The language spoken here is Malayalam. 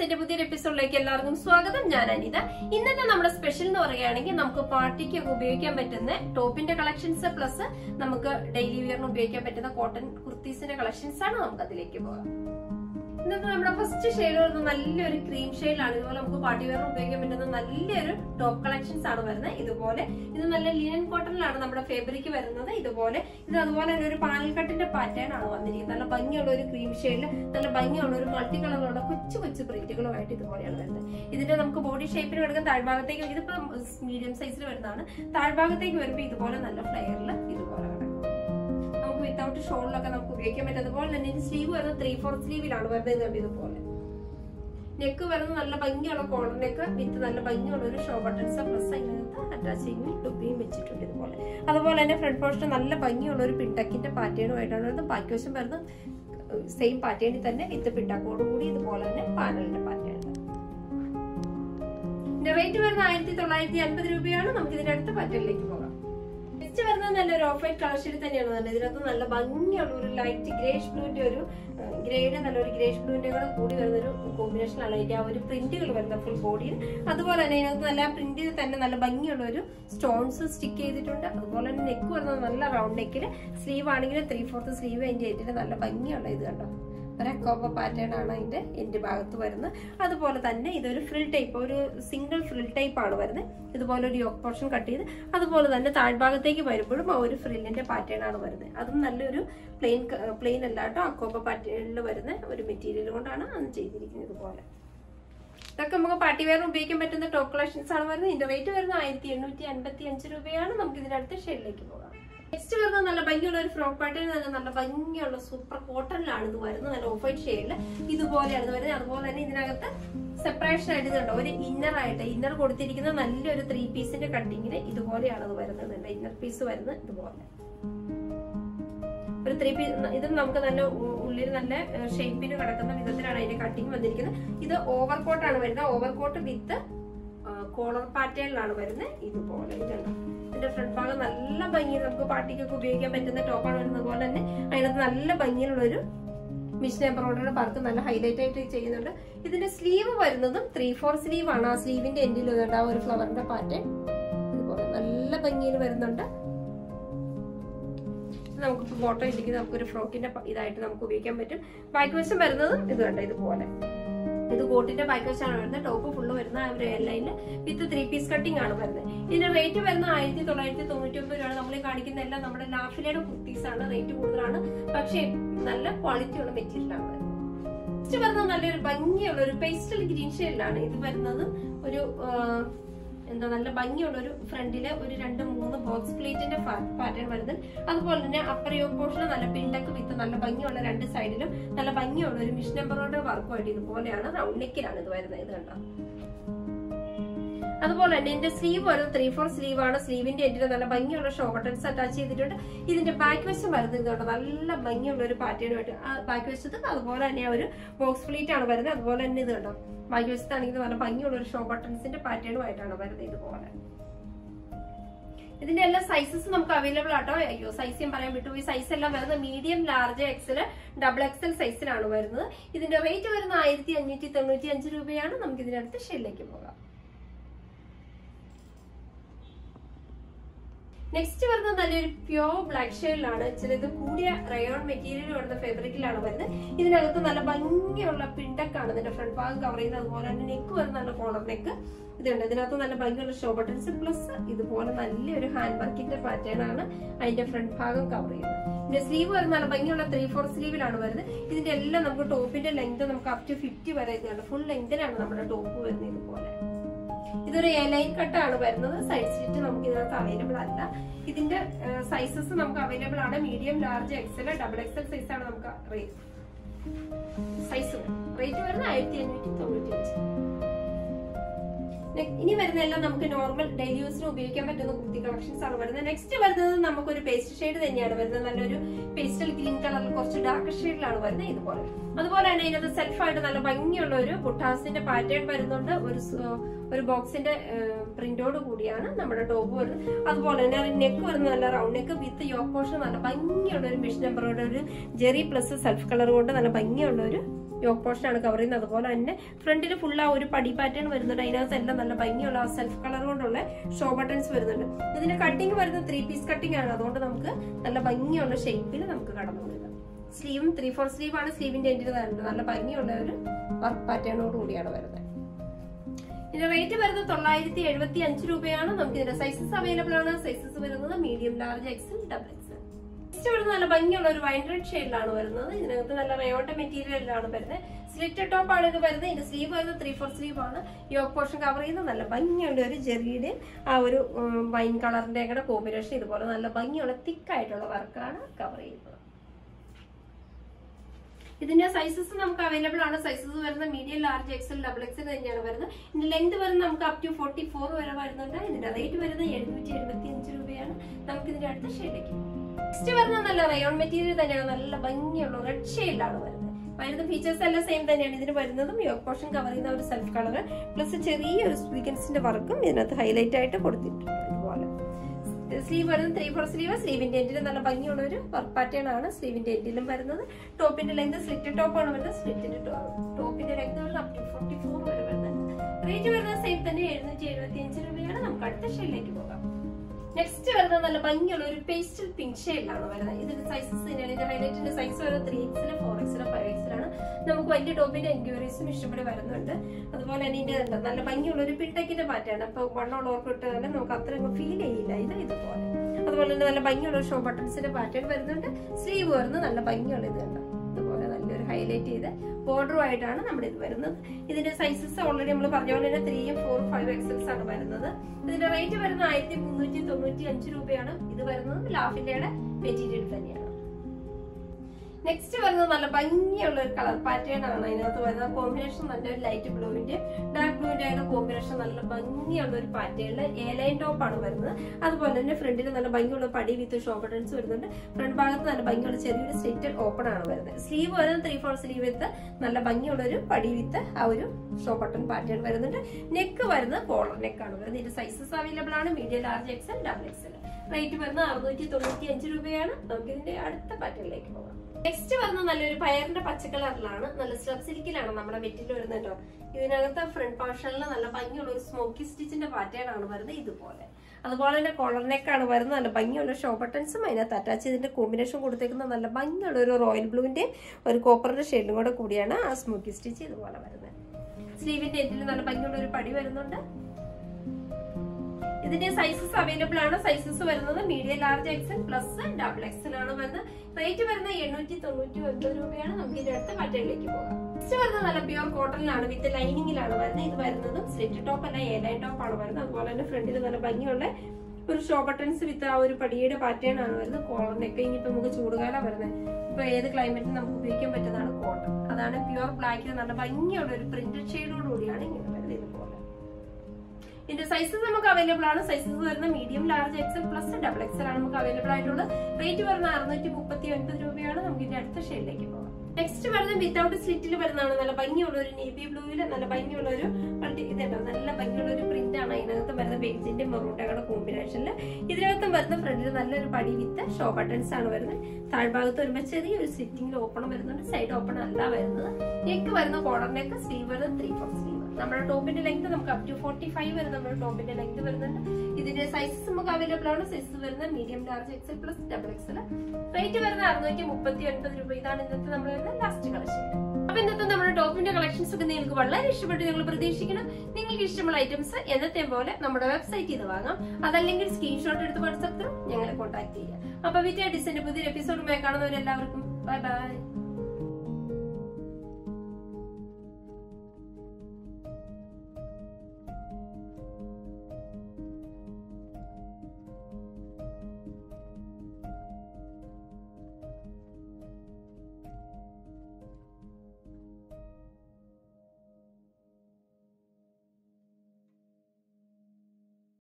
ഡ്രസ്സിന്റെ പുതിയൊരു എപ്പിസോഡിലേക്ക് എല്ലാവർക്കും സ്വാഗതം ഞാൻ അനിത ഇന്നത്തെ നമ്മുടെ സ്പെഷ്യൽ എന്ന് പറയുകയാണെങ്കിൽ നമുക്ക് പാർട്ടിക്ക് ഒക്കെ ഉപയോഗിക്കാൻ പറ്റുന്ന ടോപ്പിന്റെ കളക്ഷൻസ് പ്ലസ് നമുക്ക് ഡെയിലി വിയറിന് ഉപയോഗിക്കാൻ പറ്റുന്ന കോട്ടൺ കുർത്തീസിന്റെ കളക്ഷൻസ് ആണ് നമുക്ക് അതിലേക്ക് പോകാം ഇന്നത്തെ നമ്മുടെ ഫസ്റ്റ് ഷെയ്ഡ് വരുന്നത് നല്ലൊരു ക്രീം ഷെയ്ഡിലാണ് ഇതുപോലെ നമുക്ക് പാർട്ടി വെയറിന് ഉപയോഗിക്കാൻ പറ്റുന്ന നല്ലൊരു ടോപ്പ് കളക്ഷൻസ് ആണ് വരുന്നത് ഇതുപോലെ ഇത് നല്ല ലിനൻ കോട്ടണിലാണ് നമ്മുടെ ഫാബ്രിക് വരുന്നത് ഇതുപോലെ ഇത് അതുപോലെ തന്നെ ഒരു പാനൽ കട്ടിന്റെ പാറ്റേൺ ആണ് വന്നിരിക്കുന്നത് നല്ല ഭംഗിയുള്ള ഒരു ക്രീം ഷെയ്ഡിൽ നല്ല ഭംഗിയുള്ള ഒരു മൾട്ടി കളറിലുള്ള കൊച്ചു കൊച്ചു പ്രിന്റുകളുമായിട്ട് ഇതുപോലെയാണ് വരുന്നത് ഇതിന്റെ നമുക്ക് ബോഡി ഷേപ്പിന് കിടക്കുന്ന താഴ്ഭാഗത്തേക്ക് ഇതിപ്പോ മീഡിയം സൈസിൽ വരുന്നതാണ് താഴ്ഭാഗത്തേക്ക് വരുമ്പോൾ ഇതുപോലെ നല്ല ഫ്ലെയറിൽ ഇതുപോലെ കിടക്കും നമുക്ക് വിത്തൗട്ട് ഷോളിലൊക്കെ നമുക്ക് ഉപയോഗിക്കാൻ പറ്റും അതുപോലെ തന്നെ ഇത് സ്ലീവ് വരുന്നത് ത്രീ ഫോർ സ്ലീവിലാണ് വരുന്നത് കണ്ടോ ഇതുപോലെ നെക്ക് വരുന്നത് നല്ല ഭംഗിയുള്ള കോളർ നെക്ക് വിത്ത് നല്ല ഭംഗിയുള്ള ഒരു ഷോ ബട്ടൺസ് പ്ലസ് അതിനകത്ത് അറ്റാച്ച് ചെയ്യുന്ന ടുപ്പിയും വെച്ചിട്ടുണ്ട് ഇതുപോലെ അതുപോലെ തന്നെ ഫ്രണ്ട് പോർഷൻ നല്ല ഭംഗിയുള്ള ഒരു പിണ്ടക്കിന്റെ പാറ്റേണുമായിട്ടാണ് വരുന്നത് ബാക്കി വശം വരുന്നത് സെയിം പാറ്റേണിൽ തന്നെ വിത്ത് പിണ്ടക്കോട് കൂടി ഇതുപോലെ തന്നെ പാനലിന്റെ പാറ്റേൺ ഇതിന്റെ റേറ്റ് വരുന്നത് ആയിരത്തി തൊള്ളായിരത്തി അൻപത് രൂപയാണ് നമുക്ക് ഇതിന്റെ അടുത്ത പാറ്റേണിലേക്ക് പോകാം നെക്സ്റ്റ് വരുന്നത് നല്ലൊരു ഓഫ് വൈറ്റ് കളർ ഷെയ്ഡ് തന്നെയാണ് വരുന്നത് ഇതിനകത്ത് നല്ല ഭംഗിയുള്ള ഒരു ലൈറ്റ് ഗ്രേഷ് ബ്ലൂവിന്റെ ഒരു ഗ്രേഡ് നല്ലൊരു ഗ്രേഷ് ബ്ലൂവിന്റെ കൂടെ കൂടി വരുന്ന ഒരു കോമ്പിനേഷനാണ് അതിന്റെ ആ ഒരു പ്രിന്റുകൾ വരുന്ന ഫുൾ ബോഡിയിൽ അതുപോലെ തന്നെ ഇതിനകത്ത് നല്ല പ്രിന്റിൽ തന്നെ നല്ല ഭംഗിയുള്ള ഒരു സ്റ്റോൺസ് സ്റ്റിക്ക് ചെയ്തിട്ടുണ്ട് അതുപോലെ തന്നെ നെക്ക് വരുന്നത് നല്ല റൗണ്ട് നെക്കിൽ സ്ലീവ് ആണെങ്കിൽ ത്രീ ഫോർത്ത് സ്ലീവ് അതിന്റെ ഏറ്റവും നല്ല ഭംഗിയുള്ള ഇത് കണ്ടോ ഒരു അക്കോപ്പ പാറ്റേൺ ആണ് അതിന്റെ എന്റെ ഭാഗത്ത് വരുന്നത് അതുപോലെ തന്നെ ഇതൊരു ഫ്രിൽ ടൈപ്പ് ഒരു സിംഗിൾ ഫ്രിൽ ടൈപ്പ് ആണ് വരുന്നത് ഇതുപോലെ ഒരു യോക്ക് പോർഷൻ കട്ട് ചെയ്ത് അതുപോലെ തന്നെ താഴ്ഭാഗത്തേക്ക് വരുമ്പോഴും ആ ഒരു ഫ്രില്ലിന്റെ പാറ്റേൺ ആണ് വരുന്നത് അതും നല്ലൊരു പ്ലെയിൻ പ്ലെയിൻ അല്ലാട്ടോ അക്കോപ്പ പാറ്റേണിൽ വരുന്ന ഒരു മെറ്റീരിയൽ കൊണ്ടാണ് അത് ചെയ്തിരിക്കുന്നത് ഇതുപോലെ ഇതൊക്കെ നമുക്ക് പാർട്ടി വെയർ ഉപയോഗിക്കാൻ പറ്റുന്ന ടോപ്പ് കളക്ഷൻസ് ആണ് വരുന്നത് ഇതിന്റെ റേറ്റ് വരുന്നത് ആയിരത്തി എണ്ണൂറ്റി അൻപത്തി അഞ്ച് രൂപയാണ് നമുക്ക് ഇതിന്റെ അടുത്ത ഷെയ്ഡിലേക്ക് പോകാം നെക്സ്റ്റ് വരുന്നത് നല്ല ഭംഗിയുള്ള ഒരു ഫ്രോക്ക് പാറ്റേൺ നല്ല ഭംഗിയുള്ള സൂപ്പർ കോട്ടണിലാണ് ഇത് വരുന്നത് നല്ല ഓഫ് വൈറ്റ് ഷെയ്ഡിൽ ഇതുപോലെയാണ് ഇത് വരുന്നത് അതുപോലെ തന്നെ ഇതിനകത്ത് സെപ്പറേഷൻ ആയിട്ട് ഇതുണ്ടോ ഒരു ഇന്നർ ആയിട്ട് ഇന്നർ കൊടുത്തിരിക്കുന്ന നല്ലൊരു ത്രീ പീസിന്റെ കട്ടിങ്ങിന് ഇതുപോലെയാണ് അത് വരുന്നത് ഇന്നർ പീസ് വരുന്നത് ഇതുപോലെ ഒരു ത്രീ പീസ് ഇത് നമുക്ക് നല്ല ഉള്ളിൽ നല്ല ഷേപ്പിന് കിടക്കുന്ന വിധത്തിലാണ് അതിന്റെ കട്ടിങ് വന്നിരിക്കുന്നത് ഇത് ഓവർ കോട്ടാണ് വരുന്നത് ഓവർ കോട്ട് വിത്ത് കോളർ പാറ്റേണിലാണ് വരുന്നത് ഇതുപോലെ ഇതുണ്ട് ഇതിന്റെ ഫ്രണ്ട് ഭാഗം നല്ല ഭംഗിയിൽ നമുക്ക് പാർട്ടിക്കൊക്കെ ഉപയോഗിക്കാൻ പറ്റുന്ന ടോപ്പാണ് വരുന്നത് അതുപോലെ തന്നെ അതിനകത്ത് നല്ല ഭംഗിയിലുള്ള ഒരു മിഷൻ എംബ്രോയിഡറി വർക്ക് നല്ല ഹൈലൈറ്റ് ആയിട്ട് ചെയ്യുന്നുണ്ട് ഇതിന്റെ സ്ലീവ് വരുന്നതും ത്രീ ഫോർ സ്ലീവ് ആണ് ആ സ്ലീവിന്റെ എൻഡിൽ വരുന്നുണ്ട് ആ ഒരു ഫ്ലവറിന്റെ പാറ്റേൺ ഇതുപോലെ നല്ല ഭംഗിയിൽ വരുന്നുണ്ട് നമുക്ക് ഫോട്ടോ ഇല്ലെങ്കിൽ നമുക്കൊരു ഫ്രോക്കിന്റെ ഇതായിട്ട് നമുക്ക് ഉപയോഗിക്കാൻ പറ്റും ബാക്ക് വശം വരുന്നതും ഇത് കണ്ട ഇതുപോലെ ഇത് കോട്ടിന്റെ ബാക്ക് വശമാണ് വരുന്നത് ടോപ്പ് ഫുള്ള് വരുന്ന ആ ഒരു ലൈനിൽ വിത്ത് ത്രീ പീസ് കട്ടിംഗ് ആണ് വരുന്നത് ഇതിന്റെ റേറ്റ് വരുന്നത് ആയിരത്തി തൊള്ളായിരത്തി തൊണ്ണൂറ്റി ഒമ്പത് രൂപയാണ് നമ്മൾ കാണിക്കുന്ന എല്ലാം നമ്മുടെ ലാഫിലയുടെ കുർത്തീസ് ആണ് റേറ്റ് കൂടുതലാണ് പക്ഷേ നല്ല ക്വാളിറ്റി ഉള്ള മെറ്റീരിയൽ ആണ് വരുന്നത് നെക്സ്റ്റ് വരുന്നത് നല്ലൊരു ഭംഗിയുള്ള ഒരു പേസ്റ്റൽ ഗ്രീൻ ഷെയ്ഡിലാണ് ഇത് വരുന്നത് ഒരു എന്താ നല്ല ഭംഗിയുള്ള ഒരു ഫ്രണ്ടില് ഒരു രണ്ട് മൂന്ന് ബോക്സ് പ്ലേറ്റിന്റെ പാറ്റേൺ വരുന്നത് അതുപോലെ തന്നെ അപ്പർ യോ പോർഷനിൽ നല്ല പിണ്ടക്ക് വിത്ത് നല്ല ഭംഗിയുള്ള രണ്ട് സൈഡിലും നല്ല ഭംഗിയുള്ള ഒരു മിഷൻ എംബ്രോയിഡറി വർക്കുമായിട്ട് ഇതുപോലെയാണ് റൗണ്ട് നെക്കിലാണ് ഇത് വരുന്നത് ഇത് കണ്ടോ അതുപോലെ തന്നെ ഇതിന്റെ സ്ലീവ് വരുന്നത് ത്രീ ഫോർ സ്ലീവ് ആണ് സ്ലീവിന്റെ എൻഡിൽ നല്ല ഭംഗിയുള്ള ഷോ ബട്ടൺസ് അറ്റാച്ച് ചെയ്തിട്ടുണ്ട് ഇതിന്റെ ബാക്ക് വശം വരുന്നത് ഇതുകൊണ്ട് നല്ല ഭംഗിയുള്ള ഒരു പാറ്റേണുമായിട്ട് ബാക്ക് വശത്ത് അതുപോലെ തന്നെ ഒരു ബോക്സ് പ്ലേറ്റ് ആണ് വരുന്നത് അതുപോലെ തന്നെ ഇത് കണ്ടോ ബാക്ക് വശത്താണെങ്കിൽ നല്ല ഭംഗിയുള്ള ഒരു ഷോ ബട്ടൺസിന്റെ പാറ്റേണുമായിട്ടാണ് വരുന്നത് ഇതുപോലെ ഇതിന്റെ എല്ലാ സൈസസ് നമുക്ക് അവൈലബിൾ ആട്ടോ അയ്യോ സൈസ് ഞാൻ പറയാൻ വിട്ടു ഈ സൈസ് എല്ലാം വരുന്നത് medium large XL double XL സൈസിലാണ് വരുന്നത് ഇതിന്റെ റേറ്റ് വരുന്നത് ആയിരത്തി അഞ്ഞൂറ്റി തൊണ്ണൂറ്റി അഞ്ച് രൂപയാണ് നമുക്ക് ഇതിനടുത്ത് ഷെല്ലിലേക്ക് പോകാം നെക്സ്റ്റ് വരുന്നത് നല്ലൊരു പ്യോർ ബ്ലാക്ക് ഷെയ്ഡിലാണ് ചിലത് കൂടിയ റയോൺ മെറ്റീരിയൽ വരുന്ന ഫാബ്രിക്കിലാണ് വരുന്നത് ഇതിനകത്ത് നല്ല ഭംഗിയുള്ള പിണ്ടക്കാണ് ഇതിന്റെ ഫ്രണ്ട് ഭാഗം കവർ ചെയ്യുന്നത് അതുപോലെ തന്നെ നെക്ക് വരുന്ന നല്ല കോളർ നെക്ക് ഇതുണ്ട് ഇതിനകത്ത് നല്ല ഭംഗിയുള്ള ഷോ ബട്ടൺസ് പ്ലസ് ഇതുപോലെ നല്ലൊരു ഹാൻഡ് വർക്കിന്റെ പാറ്റേൺ ആണ് അതിന്റെ ഫ്രണ്ട് ഭാഗം കവർ ചെയ്യുന്നത് ഇതിന്റെ സ്ലീവ് വരുന്ന നല്ല ഭംഗിയുള്ള ത്രീ ഫോർ സ്ലീവിലാണ് വരുന്നത് ഇതിന്റെ എല്ലാം നമുക്ക് ടോപ്പിന്റെ ലെങ്ത് നമുക്ക് അപ് ടു ഫിഫ്റ്റി വരെ ഇതുണ്ട് ഫുൾ ലെങ്തിലാണ് നമ്മുടെ ടോപ്പ് വരുന്നത് ഇതുപോലെ ഇതൊരു എ ലൈൻ കട്ടാണ് വരുന്നത് സൈഡ് സ്ലിറ്റ് നമുക്ക് ഇതിനകത്ത് അവൈലബിൾ അല്ല ഇതിന്റെ സൈസസ് നമുക്ക് അവൈലബിൾ ആണ് medium large XL double XL size ആണ് നമുക്ക് സൈസ് റേറ്റ് വരുന്നത് ആയിരത്തി അഞ്ഞൂറ്റി തൊണ്ണൂറ്റി അഞ്ച് ഇനി വരുന്ന എല്ലാം നമുക്ക് നോർമൽ ഡെയിലി യൂസിന് ഉപയോഗിക്കാൻ പറ്റുന്ന കുർത്തി കളക്ഷൻസ് ആണ് വരുന്നത് നെക്സ്റ്റ് വരുന്നത് നമുക്കൊരു പേസ്റ്റ് ഷെയ്ഡ് തന്നെയാണ് വരുന്നത് നല്ലൊരു പേസ്റ്റൽ ഗ്രീൻ കളറിൽ കുറച്ച് ഡാർക്ക് ഷെയ്ഡിലാണ് വരുന്നത് ഇതുപോലെ അതുപോലെ തന്നെ ഇതിനകത്ത് സെൽഫായിട്ട് നല്ല ഭംഗിയുള്ള ഒരു ബുട്ടാസിന്റെ പാറ്റേൺ വരുന്നുണ്ട് ഒരു ഒരു ബോക്സിന്റെ പ്രിന്റോട് കൂടിയാണ് നമ്മുടെ ടോപ്പ് വരുന്നത് അതുപോലെ തന്നെ നെക്ക് വരുന്ന നല്ല round neck with yoke portion നല്ല ഭംഗിയുള്ള ഒരു മിഷൻ എംബ്രോയിഡറി ഒരു ജെറി പ്ലസ് സെൽഫ് കളർ കൊണ്ട് നല്ല ഭംഗിയുള്ള ഒരു യോക്ക് പോർഷൻ ആണ് കവർ ചെയ്യുന്നത് അതുപോലെ തന്നെ ഫ്രണ്ടിൽ ഫുൾ ആ ഒരു പടി പാറ്റേൺ വരുന്നുണ്ട് അതിനകത്ത് എല്ലാം നല്ല ഭംഗിയുള്ള ആ സെൽഫ് കളർ കൊണ്ടുള്ള ഷോ ബട്ടൺസ് വരുന്നുണ്ട് ഇതിന്റെ കട്ടിങ് വരുന്നത് ത്രീ പീസ് കട്ടിംഗ് ആണ് അതുകൊണ്ട് നമുക്ക് നല്ല ഭംഗിയുള്ള ഷേപ്പിൽ നമുക്ക് കടന്നു കൊടുക്കാം സ്ലീവും ത്രീ ഫോർ സ്ലീവ് ആണ് സ്ലീവിന്റെ എൻഡിൽ വരുന്നത് നല്ല ഭംഗിയുള്ള ഒരു വർക്ക് പാറ്റേണോട് കൂടിയാണ് വരുന്നത് ഇതിന്റെ റേറ്റ് വരുന്നത് തൊള്ളായിരത്തി എഴുപത്തി അഞ്ച് രൂപയാണ് നമുക്ക് ഇതിന്റെ സൈസസ് അവൈലബിൾ ആണ് സൈസസ് വരുന്നത് medium large XL double XL next വരുന്നത് നല്ല ഭംഗിയുള്ള ഒരു വൈൻ റെഡ് ഷെയ്ഡിലാണ് വരുന്നത് ഇതിനകത്ത് നല്ല റയോട്ട മെറ്റീരിയലിലാണ് വരുന്നത് സ്ലിറ്റ് ടോപ്പ് ആണ് ഇത് വരുന്നത് ഇതിന്റെ സ്ലീവ് വരുന്നത് ത്രീ ഫോർ സ്ലീവ് ആണ് യോക്ക് പോർഷൻ കവർ ചെയ്യുന്നത് നല്ല ഭംഗിയുള്ള ഒരു ജെറിയുടെ ആ ഒരു വൈൻ കളറിന്റെ കൂടെ കോമ്പിനേഷൻ ഇതുപോലെ നല്ല ഭംഗിയുള്ള തിക്കായിട്ടുള്ള വർക്കാണ് കവർ ചെയ്യുന്നത് ഇതിന്റെ സൈസസ് നമുക്ക് അവൈലബിൾ ആണ് സൈസസ് വരുന്നത് medium large XL double XL തന്നെയാണ് വരുന്നത് ഇതിന്റെ ലെങ്ത് വരുന്നത് നമുക്ക് അപ് ടു ഫോർട്ടി ഫോർ വരെ വരുന്നുണ്ട് ഇതിന്റെ റേറ്റ് വരുന്നത് എഴുന്നൂറ്റി എഴുപത്തി അഞ്ച് രൂപയാണ് നമുക്ക് ഇതിന്റെ അടുത്ത ഷെയ്ഡിലേക്ക് നെക്സ്റ്റ് വരുന്നത് നല്ല റയോൺ മെറ്റീരിയൽ തന്നെയാണ് നല്ല ഭംഗിയുള്ള റെഡ് ഷെയ്ഡിലാണ് വരുന്നത് വരുന്ന ഫീച്ചേഴ്സ് എല്ലാം സെയിം തന്നെയാണ് ഇതിന് വരുന്നതും യോക്ക് പോർഷൻ കവർ ചെയ്യുന്ന ഒരു സെൽഫ് കളർ പ്ലസ് ചെറിയൊരു സ്വീക്കൻസിന്റെ വർക്കും ഇതിനകത്ത് ഹൈലൈറ്റ് ആയിട്ട് കൊടുത്തിട്ടുണ്ട് ഇതുപോലെ സ്ലീവ് വരുന്നത് ത്രീ ഫോർ സ്ലീവ് സ്ലീവിന്റെ എൻഡിൽ നല്ല ഭംഗിയുള്ള ഒരു വർക്ക് പാറ്റേൺ ആണ് സ്ലീവിന്റെ എൻഡിലും വരുന്നത് ടോപ്പിന്റെ ലെങ്ത് സ്ലിറ്റ് ടോപ്പ് ആണ് വരുന്നത് സ്ലിറ്റിന്റെ ടോപ്പിന്റെ ലെങ്ത് വരുന്നത് അപ് ടു ഫോർട്ടി ഫോർ വരെ വരുന്നത് റേറ്റ് വരുന്നത് സെയിം തന്നെ എഴുന്നൂറ്റി എഴുപത്തി അഞ്ച് രൂപയാണ് നമുക്ക് അടുത്ത ഷെയ്ഡിലേക്ക് പോകാം നെക്സ്റ്റ് വരുന്നത് നല്ല ഭംഗിയുള്ള ഒരു പേസ്റ്റൽ പിങ്ക് ഷെയ്ഡിലാണ് വരുന്നത് ഇതിന്റെ സൈസസ് തന്നെയാണ് ഇതിന്റെ ഹൈലൈറ്റിന്റെ സൈസ് വരുന്നത് ത്രീ എക്സില് ഫോർ എക്സില് ഫൈവ് എക്സിലാണ് നമുക്ക് വലിയ ടോപ്പിന്റെ എൻക്വയറീസും ഇഷ്ടപ്പെട്ട് വരുന്നുണ്ട് അതുപോലെ തന്നെ ഇതിന്റെ ഉണ്ട് നല്ല ഭംഗിയുള്ള ഒരു പിട്ടക്കിന്റെ പാറ്റാണ് അപ്പൊ വണ്ണമുള്ളവർക്ക് ഇട്ടാലും നമുക്ക് അത്രയും ഫീൽ ചെയ്യില്ല ഇത് ഇതുപോലെ അതുപോലെ തന്നെ നല്ല ഭംഗിയുള്ള ഷോ ബട്ടൺസിന്റെ പാറ്റേൺ വരുന്നുണ്ട് സ്ലീവ് വരുന്നത് നല്ല ഭംഗിയുള്ള ഇത് കണ്ടോ ഇതുപോലെ നല്ലൊരു ഹൈലൈറ്റ് ചെയ്ത് ബോർഡറും ആയിട്ടാണ് നമ്മുടെ ഇത് വരുന്നത് ഇതിന്റെ സൈസസ് ഓൾറെഡി നമ്മൾ പറഞ്ഞ പോലെ തന്നെ ത്രീയും ഫോറും ഫൈവ് എക്സൽസ് ആണ് വരുന്നത് ഇതിന്റെ റേറ്റ് വരുന്നത് ആയിരത്തി മുന്നൂറ്റി തൊണ്ണൂറ്റി അഞ്ച് രൂപയാണ് ഇത് വരുന്നത് ലാഫിന്റെ മെറ്റീരിയൽ തന്നെയാണ് നെക്സ്റ്റ് വരുന്നത് നല്ല ഭംഗിയുള്ള ഒരു കളർ പാറ്റേൺ ആണ് അതിനകത്ത് വരുന്ന കോമ്പിനേഷൻ നല്ല ഒരു ലൈറ്റ് ബ്ലൂവിന്റെ ഡാർക്ക് ബ്ലൂവിന്റെ ആയിട്ട് കോമ്പിനേഷൻ നല്ല ഭംഗിയുള്ള ഒരു പാറ്റേണിൽ എ ലൈൻ ടോപ്പ് ആണ് വരുന്നത് അതുപോലെ തന്നെ ഫ്രണ്ടിൽ നല്ല ഭംഗിയുള്ള പടി വിത്ത് ഷോ ബട്ടൺസ് വരുന്നുണ്ട് ഫ്രണ്ട് ഭാഗത്ത് നല്ല ഭംഗിയുള്ള ചെറിയൊരു സ്ലിറ്റ് ഓപ്പൺ ആണ് വരുന്നത് സ്ലീവ് വരുന്നത് ത്രീ ഫോർ സ്ലീവ് വിത്ത് നല്ല ഭംഗിയുള്ള ഒരു പടി വിത്ത് ആ ഒരു ഷോ ബട്ടൺ പാറ്റേൺ വരുന്നുണ്ട് നെക്ക് വരുന്നത് കോളർ നെക്ക് ആണ് വരുന്നത് ഇതിന്റെ സൈസസ് അവൈലബിൾ ആണ് medium large XL double XL rate വരുന്നത് അറുന്നൂറ്റി തൊണ്ണൂറ്റി അഞ്ച് രൂപയാണ് നമുക്ക് ഇതിന്റെ അടുത്ത പാറ്റേണിലേക്ക് പോകാം നെക്സ്റ്റ് വരുന്നത് നല്ലൊരു പയറിന്റെ പച്ച കളറിലാണ് നല്ല സ്ലബ് സിൽക്കിലാണ് നമ്മുടെ മെറ്റീരിയൽ വരുന്നത് കേട്ടോ ഇതിനകത്ത് ഫ്രണ്ട് പോർഷനിൽ നല്ല ഭംഗിയുള്ള ഒരു സ്മോക്കി സ്റ്റിച്ചിന്റെ പാറ്റേൺ ആണ് വരുന്നത് ഇതുപോലെ അതുപോലെ തന്നെ കോളർ നെക്കാണ് വരുന്നത് നല്ല ഭംഗിയുള്ള ഷോ ബട്ടൺസും അതിനകത്ത് അറ്റാച്ച് ചെയ്തിന്റെ കോമ്പിനേഷൻ കൊടുത്തേക്കുന്ന നല്ല ഭംഗിയുള്ള ഒരു റോയൽ ബ്ലൂവിന്റെ ഒരു കോപ്പറിന്റെ ഷെയ്ഡും കൂടെ കൂടിയാണ് ആ സ്മോക്കി സ്റ്റിച്ച് ഇതുപോലെ വരുന്നത് സ്ലീവിന്റെ എൻഡിൽ നല്ല ഭംഗിയുള്ള ഒരു പടി വരുന്നുണ്ട് ഇതിന്റെ സൈസസ് അവൈലബിൾ ആണ് സൈസസ് വരുന്നത് medium large XL plus double XL ആണ് വരുന്നത് റേറ്റ് വരുന്നത് എണ്ണൂറ്റി തൊണ്ണൂറ്റി ഒൻപത് രൂപയാണ് നമുക്ക് ഇതിന്റെ അടുത്ത പാറ്റേണിലേക്ക് പോകാം നെക്സ്റ്റ് വരുന്നത് നല്ല പ്യൂർ കോട്ടണിലാണ് വിത്ത് ലൈനിങ്ങിലാണ് വരുന്നത് ഇത് വരുന്നത് സ്ലിറ്റ് ടോപ്പ് അല്ല എ ലൈൻ ടോപ്പ് ആണ് വരുന്നത് അതുപോലെ തന്നെ ഫ്രണ്ടിൽ നല്ല ഭംഗിയുള്ള ഒരു ഷോ ബട്ടൺസ് വിത്ത് ആ ഒരു പടിയുടെ പാറ്റേൺ ആണ് വരുന്നത് കോളറിനൊക്കെ ഇനിയിപ്പോ നമുക്ക് ചൂടുകാലം വരുന്നത് ഇപ്പൊ ഏത് ക്ലൈമറ്റിൽ നമുക്ക് ഉപയോഗിക്കാൻ പറ്റുന്നതാണ് കോട്ടൺ അതാണ് പ്യൂർ ബ്ലാക്കിൽ നല്ല ഭംഗിയുള്ള ഒരു പ്രിന്റഡ് ഷെയ്ഡോട് കൂടിയാണ് ഇങ്ങനെ വരുന്നത് ഇതുപോലെ ഇതിന്റെ സൈസസ് നമുക്ക് അവൈലബിൾ ആണ് സൈസസ് വരുന്ന medium large XL plus double XL ആണ് നമുക്ക് അവൈലബിൾ ആയിട്ടുള്ളത് റേറ്റ് വരുന്ന അറുന്നൂറ്റി മുപ്പത്തി ഒൻപത് രൂപയാണ് നമുക്ക് ഇതിന്റെ അടുത്ത ഷെയ്ഡിലേക്ക് പോകാം നെക്സ്റ്റ് വരുന്നത് വിത്തൗട്ട് സ്ലിറ്റിൽ വരുന്നതാണ് നല്ല ഭംഗിയുള്ള ഒരു നേവി ബ്ലൂവിൽ നല്ല ഭംഗിയുള്ള ഒരു മൾട്ടി ഇതുണ്ടോ നല്ല ഭംഗിയുള്ള ഒരു പ്രിന്റ് ആണ് അതിനകത്ത് വരുന്ന ബേസിന്റെ മെറൂട്ടയുടെ കോമ്പിനേഷനിൽ ഇതിനകത്തും വരുന്ന ഫ്രണ്ടിൽ നല്ലൊരു പടി വിത്ത് ഷോ ബട്ടൺസ് ആണ് വരുന്നത് താഴ്ഭാഗത്ത് വരുമ്പോൾ ചെറിയൊരു സിറ്റിംഗിൽ ഓപ്പൺ വരുന്നുണ്ട് സൈഡ് ഓപ്പൺ അല്ല വരുന്നത് നെക്ക് വരുന്ന കോളർ നെക്ക് സ്ലീവ് വരുന്നത് ത്രീ ഫോർ സ്ലീവ് നമ്മുടെ ടോപ്പിന്റെ ലെങ്ത് നമുക്ക് അപ് ടു ഫോർട്ടി ഫൈവ് വരെ നമ്മുടെ ടോപ്പിന്റെ ലെങ്ത് വരുന്നുണ്ട് ഇതിന്റെ സൈസസ് നമുക്ക് അവൈലബിൾ ആണ് സൈസസ് വരുന്നത് medium large XL plus double XL rate വരുന്നത് അറുന്നൂറ്റി മുപ്പത്തി ഒൻപത് രൂപ ഇതാണ് ഇന്നത്തെ നമ്മൾ വരുന്ന ലാസ്റ്റ് കളക്ഷൻ അപ്പൊ ഇന്നത്തെ നമ്മുടെ ടോപ്പിന്റെ കളക്ഷൻസ് ഒക്കെ നിങ്ങൾക്ക് വളരെ ഇഷ്ടപ്പെട്ട് നിങ്ങൾ പ്രതീക്ഷിക്കണം നിങ്ങൾക്ക് ഇഷ്ടമുള്ള ഐറ്റംസ് എന്നത്തെ പോലെ നമ്മുടെ വെബ്സൈറ്റ് ചെയ്ത് വാങ്ങാം അതല്ലെങ്കിൽ സ്ക്രീൻഷോട്ട് എടുത്ത് വാട്സപ്പ് ത്രൂ ഞങ്ങളെ കോൺടാക്ട് ചെയ്യാം അപ്പൊ വിറ്റ ഡിസൈന്റെ പുതിയൊരു എപ്പിസോഡുമായി കാണുന്നവരെല്ലാവർക്കും ബൈ ബൈ